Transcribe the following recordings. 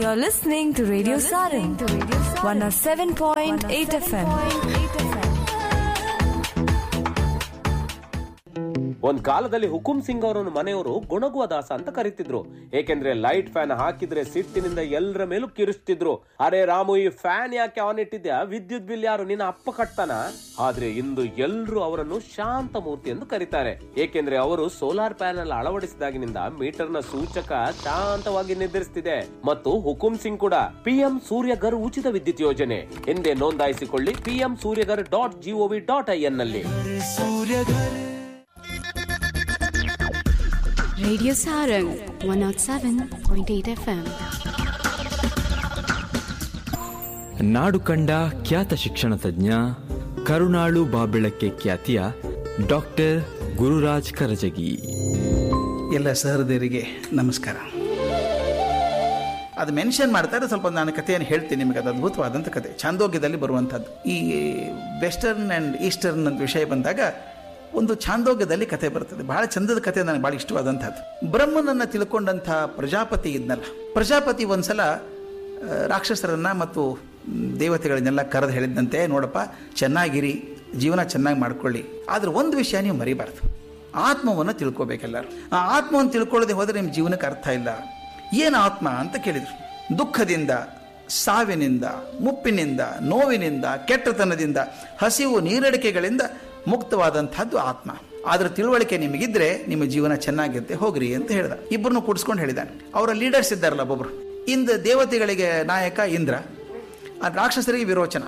You're listening to Radio Sarang, 107.8 FM. ಒಂದ್ ಕಾಲದಲ್ಲಿ ಹುಕುಂ ಸಿಂಗ್ ಅವರನ್ನು ಮನೆಯವರು ಗುಣಗುವ ದಾಸ ಅಂತ ಕರೀತಿದ್ರು ಏಕೆಂದ್ರೆ ಲೈಟ್ ಫ್ಯಾನ್ ಹಾಕಿದ್ರೆ ಸಿಟ್ಟಿನಿಂದ ಎಲ್ಲರ ಮೇಲೂ ಕಿರಿಸ್ತಿದ್ರು ಅರೆ ರಾಮು ಈ ಫ್ಯಾನ್ ಯಾಕೆ ಆನ್ ಇಟ್ಟಿದ್ಯಾ ವಿದ್ಯುತ್ ಬಿಲ್ ಯಾರು ನಿನ್ನ ಅಪ್ಪ ಕಟ್ತಾನ ಆದ್ರೆ ಇಂದು ಎಲ್ರು ಅವರನ್ನು ಶಾಂತ ಮೂರ್ತಿ ಎಂದು ಕರೀತಾರೆ ಏಕೆಂದ್ರೆ ಅವರು ಸೋಲಾರ್ ಪ್ಯಾನೆಲ್ ಅಳವಡಿಸಿದಾಗಿನಿಂದ ಮೀಟರ್ ನ ಸೂಚಕ ಶಾಂತವಾಗಿ ನಿರ್ಧರಿಸುತ್ತಿದೆ ಮತ್ತು ಹುಕುಂ ಸಿಂಗ್ ಕೂಡ ಪಿಎಂ ಸೂರ್ಯಗರ್ ಉಚಿತ ವಿದ್ಯುತ್ ಯೋಜನೆ ಎಂದೇ ನೋಂದಾಯಿಸಿಕೊಳ್ಳಿ PM Suryaghar dot G O V dot I N ನಲ್ಲಿ Radio Sarang 107.8 FM. ನಾಡು ಕಂಡ ಖ್ಯಾತ ಶಿಕ್ಷಣ ತಜ್ಞ ಕರುಣಾಳು ಬಾಬೆಳಕ್ಕೆ ಖ್ಯಾತಿಯ ಡಾಕ್ಟರ್ ಗುರುರಾಜ್ ಕರಜಗಿ ಎಲ್ಲ ಸಹೃದಯರಿಗೆ ನಮಸ್ಕಾರ ಅದು ಮೆನ್ಷನ್ ಮಾಡ್ತಾರೆ ಸ್ವಲ್ಪ ನಾನು ಕಥೆಯನ್ನು ಹೇಳ್ತೀನಿ ನಿಮಗೆ ಅದು ಅದ್ಭುತವಾದಂಥ ಕತೆ ಛಾಂದೋಗ್ಯದಲ್ಲಿ ಬರುವಂಥದ್ದು ಈ ವೆಸ್ಟರ್ನ್ ಆ್ಯಂಡ್ ಈಸ್ಟರ್ನ್ ಅಂತ ವಿಷಯ ಬಂದಾಗ ಒಂದು ಛಾಂದೋಗ್ಯದಲ್ಲಿ ಕತೆ ಬರ್ತದೆ ಬಹಳ ಚಂದದ ಕತೆ ನನಗೆ ಭಾಳ ಇಷ್ಟವಾದಂಥದ್ದು ಬ್ರಹ್ಮನನ್ನು ತಿಳ್ಕೊಂಡಂಥ ಪ್ರಜಾಪತಿ ಇದ್ನಲ್ಲ ಪ್ರಜಾಪತಿ ಒಂದ್ಸಲ ಆ, ರಾಕ್ಷಸರನ್ನ ಮತ್ತು ದೇವತೆಗಳನ್ನೆಲ್ಲ ಕರೆದು ಹೇಳಿದಂತೆ ನೋಡಪ್ಪ ಚೆನ್ನಾಗಿರಿ ಜೀವನ ಚೆನ್ನಾಗಿ ಮಾಡ್ಕೊಳ್ಳಿ ಆದ್ರೆ ಒಂದು ವಿಷಯ ನೀವು ಮರಿಬಾರ್ದು ಆತ್ಮವನ್ನು ತಿಳ್ಕೊಬೇಕೆಲ್ಲರೂ ಆ ಆತ್ಮವನ್ನು ತಿಳ್ಕೊಳ್ಳದೆ ಹೋದರೆ ನಿಮ್ಮ ಜೀವನಕ್ಕೆ ಅರ್ಥ ಇಲ್ಲ ಏನು ಆತ್ಮ ಅಂತ ಕೇಳಿದ್ರು ದುಃಖದಿಂದ ಸಾವಿನಿಂದ ಮುಪ್ಪಿನಿಂದ ನೋವಿನಿಂದ ಕೆಟ್ಟತನದಿಂದ ಹಸಿವು ನೀರಡಿಕೆಗಳಿಂದ ಮುಕ್ತವಾದಂಥದ್ದು ಆತ್ಮ ಅದರ ತಿಳುವಳಿಕೆ ನಿಮಗಿದ್ರೆ ನಿಮ್ಮ ಜೀವನ ಚೆನ್ನಾಗಿರುತ್ತೆ ಹೋಗ್ರಿ ಅಂತ ಹೇಳ್ದ ಇಬ್ಬರನ್ನು ಕೂಡಿಸ್ಕೊಂಡು ಹೇಳಿದಾನೆ ಅವರ ಲೀಡರ್ಸ್ ಇದ್ದಾರಲ್ಲ ಒಬ್ಬೊಬ್ರು ಇಂದ ದೇವತೆಗಳಿಗೆ ನಾಯಕ ಇಂದ್ರ ಆ ರಾಕ್ಷಸರಿಗೆ ವಿರೋಚನ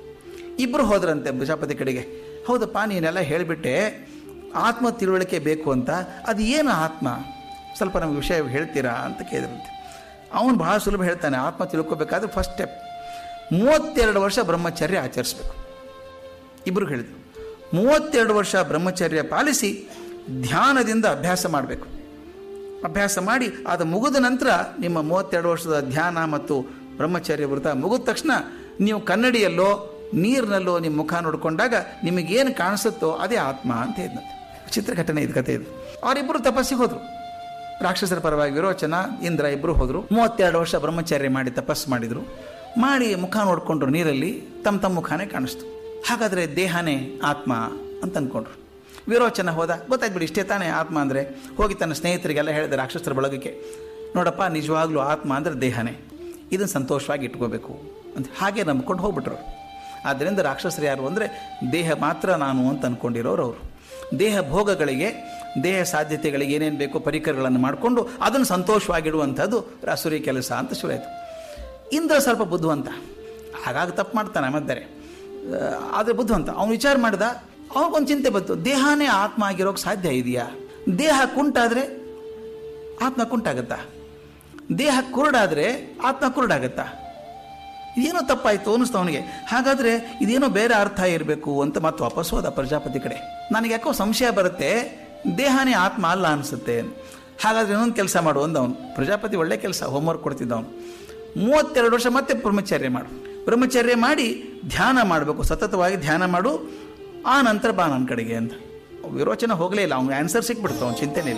ಇಬ್ಬರು ಹೋದ್ರಂತೆ ಪ್ರಜಾಪತಿ ಕಡೆಗೆ ಹೌದಪ್ಪ ನೀನೆಲ್ಲ ಹೇಳಿಬಿಟ್ಟೆ ಆತ್ಮ ತಿಳುವಳಿಕೆ ಬೇಕು ಅಂತ ಅದು ಏನು ಆತ್ಮ ಸ್ವಲ್ಪ ನಮಗೆ ವಿಷಯ ಹೇಳ್ತೀರಾ ಅಂತ ಕೇಳಿದ್ರಂತೆ ಅವನು ಬಹಳ ಸುಲಭ ಹೇಳ್ತಾನೆ ಆತ್ಮ ತಿಳ್ಕೊಬೇಕಾದ್ರೆ ಫಸ್ಟ್ ಸ್ಟೆಪ್ ಮೂವತ್ತೆರಡು ವರ್ಷ ಬ್ರಹ್ಮಚರ್ಯ ಆಚರಿಸ್ಬೇಕು ಇಬ್ಬರು ಹೇಳಿದರು ಮೂವತ್ತೆರಡು ವರ್ಷ ಬ್ರಹ್ಮಚರ್ಯ ಪಾಲಿಸಿ ಧ್ಯಾನದಿಂದ ಅಭ್ಯಾಸ ಮಾಡಬೇಕು ಅಭ್ಯಾಸ ಮಾಡಿ ಅದು ಮುಗಿದ ನಂತರ ನಿಮ್ಮ ಮೂವತ್ತೆರಡು ವರ್ಷದ ಧ್ಯಾನ ಮತ್ತು ಬ್ರಹ್ಮಚರ್ಯ ವ್ರತ ಮುಗಿದ ತಕ್ಷಣ ನೀವು ಕನ್ನಡಿಯಲ್ಲೋ ನೀರಿನಲ್ಲೋ ನಿಮ್ಮ ಮುಖ ನೋಡಿಕೊಂಡಾಗ ನಿಮಗೇನು ಕಾಣಿಸುತ್ತೋ ಅದೇ ಆತ್ಮ ಅಂತ ಹೇಳಿದಂತೆ ಚಿತ್ರ ಘಟನೆ ಇದು ಕಥೆ ಇದು ಅವರಿಬ್ಬರು ತಪಸ್ಸಿಗೆ ಹೋದರು ರಾಕ್ಷಸರ ಪರವಾಗಿ ವಿರೋಚನ ಇಂದ್ರ ಇಬ್ಬರು ಹೋದರು ಮೂವತ್ತೆರಡು ವರ್ಷ ಬ್ರಹ್ಮಚರ್ಯ ಮಾಡಿ ತಪಸ್ಸು ಮಾಡಿದರು ಮಾಡಿ ಮುಖ ನೋಡಿಕೊಂಡ್ರು ನೀರಲ್ಲಿ ತಮ್ಮ ತಮ್ಮ ಮುಖಾನೇ ಕಾಣಿಸ್ತು ಹಾಗಾದರೆ ದೇಹನೇ ಆತ್ಮ ಅಂತ ಅಂದ್ಕೊಂಡ್ರು ವಿರೋಚನ ಹೋದ ಗೊತ್ತಾಯ್ತು ಬಿಡಿ ಇಷ್ಟೇ ತಾನೇ ಆತ್ಮ ಅಂದರೆ ಹೋಗಿ ತನ್ನ ಸ್ನೇಹಿತರಿಗೆಲ್ಲ ಹೇಳಿದ ರಾಕ್ಷಸರ ಬಳಗಕ್ಕೆ ನೋಡಪ್ಪ ನಿಜವಾಗ್ಲೂ ಆತ್ಮ ಅಂದರೆ ದೇಹನೇ ಇದನ್ನು ಸಂತೋಷವಾಗಿ ಇಟ್ಕೋಬೇಕು ಅಂತ ಹಾಗೆ ನಂಬ್ಕೊಂಡು ಹೋಗ್ಬಿಟ್ರು ಆದ್ದರಿಂದ ರಾಕ್ಷಸರು ಯಾರು ಅಂದರೆ ದೇಹ ಮಾತ್ರ ನಾನು ಅಂತ ಅಂದ್ಕೊಂಡಿರೋರು ಅವರು ದೇಹ ಭೋಗಗಳಿಗೆ ದೇಹ ಸಾಧ್ಯತೆಗಳಿಗೆ ಏನೇನು ಬೇಕೋ ಪರಿಕರಗಳನ್ನು ಮಾಡಿಕೊಂಡು ಅದನ್ನು ಸಂತೋಷವಾಗಿಡುವಂಥದ್ದು ರಾಸುರಿ ಕೆಲಸ ಅಂತ ಶುರುವಾಯಿತು ಇಂದ್ರ ಸ್ವಲ್ಪ ಬುದ್ಧಿವಂತ ಹಾಗಾಗಿ ತಪ್ಪು ಮಾಡ್ತಾನೆ ಮದ್ದಾರೆ ಆದರೆ ಬುದ್ಧಿವಂತ ಅವನು ವಿಚಾರ ಮಾಡಿದ ಅವನಿಗೊಂದು ಚಿಂತೆ ಬಂತು ದೇಹನೇ ಆತ್ಮ ಆಗಿರೋಕೆ ಸಾಧ್ಯ ಇದೆಯಾ ದೇಹ ಕುಂಟಾದರೆ ಆತ್ಮ ಕುಂಟಾಗತ್ತಾ ದೇಹ ಕುರುಡಾದರೆ ಆತ್ಮ ಕುರುಡಾಗತ್ತಾ ಇದೇನೋ ತಪ್ಪಾಯಿತು ಅನ್ನಿಸ್ತು ಅವನಿಗೆ ಹಾಗಾದರೆ ಇದೇನೋ ಬೇರೆ ಅರ್ಥ ಇರಬೇಕು ಅಂತ ಮತ್ತೆ ವಾಪಸ್ ಹೋದ ಪ್ರಜಾಪತಿ ಕಡೆ ನನಗೆ ಯಾಕೋ ಸಂಶಯ ಬರುತ್ತೆ ದೇಹನೇ ಆತ್ಮ ಅಲ್ಲ ಅನಿಸುತ್ತೆ ಹಾಗಾದ್ರೆ ಇನ್ನೊಂದು ಕೆಲಸ ಮಾಡು ಅಂದ ಅವನು ಪ್ರಜಾಪತಿ ಒಳ್ಳೆ ಕೆಲಸ ಹೋಮ್ವರ್ಕ್ ಕೊಡ್ತಿದ್ದ ಅವನು ಮೂವತ್ತೆರಡು ವರ್ಷ ಮತ್ತೆ ಬ್ರಹ್ಮಚರ್ಯ ಮಾಡು ಬ್ರಹ್ಮಚರ್ಯ ಮಾಡಿ ಧ್ಯಾನ ಮಾಡಬೇಕು ಸತತವಾಗಿ ಧ್ಯಾನ ಮಾಡು ಆ ನಂತರ ಬಾ ನನ್ನ ಕಡೆಗೆ ಅಂತ ವಿರೋಚನ ಹೋಗಲೇ ಇಲ್ಲ ಅವ್ನಿಗೆ ಆನ್ಸರ್ ಸಿಕ್ಬಿಡ್ತು ಅವ್ನು ಚಿಂತೆನೇ ಇಲ್ಲ